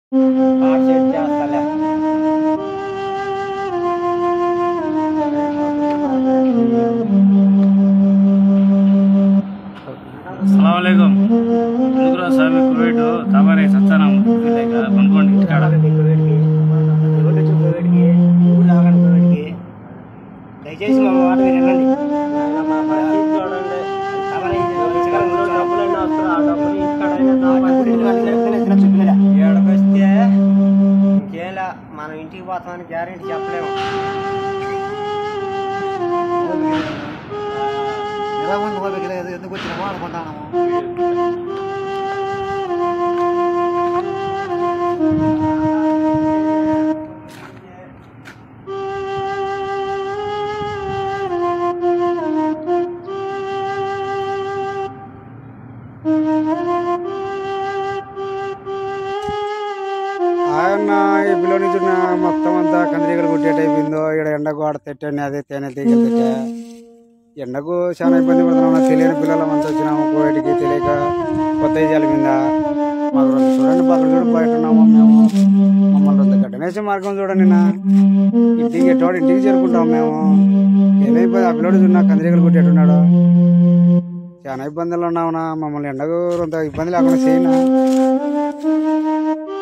card set చేస్తాలే అస్సలం ఎందుకురా స్వామి కువైట్ తమరే సత్సానం కొనుక్కోండి ఇంటికాడ దయచేసి మా మాట మీరు వినండి ఏడకొస్తే ఇంకేలా మనం ఇంటికి పోతామని గ్యారెంటీ చెప్పలేము ఎలా ఉంది బాబు ఇక్కడ ఎందుకు వచ్చినామో అనుకుంటాము ఆయన ఈ బిలో నుంచి ఉన్న మొత్తం అంతా కందిరీగలు కొట్టేట అయిపోయిందో ఇక్కడ ఎండకు ఆడ తిట్టండి అదే తేనె తీగలు తిట్టే ఎండకు చాలా ఇబ్బంది పడుతున్నాం తెలియని పిల్లలం అంతా వచ్చినాము కోవిడ్కి తెలియక కొత్త విజయాల మీద మాకు రెండు చూడండి పక్కన చూడు బయట ఉన్నాము మేము మమ్మల్ని రెండు గడ్డనేసి మార్గం చూడండి నా ఇంటికి ఎటువంటి ఇంటికి చేరుకుంటాం మేము ఏమైపోయింది ఆ పిల్లడు చూడ కందిరీగలు కొట్టేట్టున్నాడు చాలా ఇబ్బందులు ఉన్నావునా మమ్మల్ని ఎండకు కొంత ఇబ్బంది లేకుండా చేయనా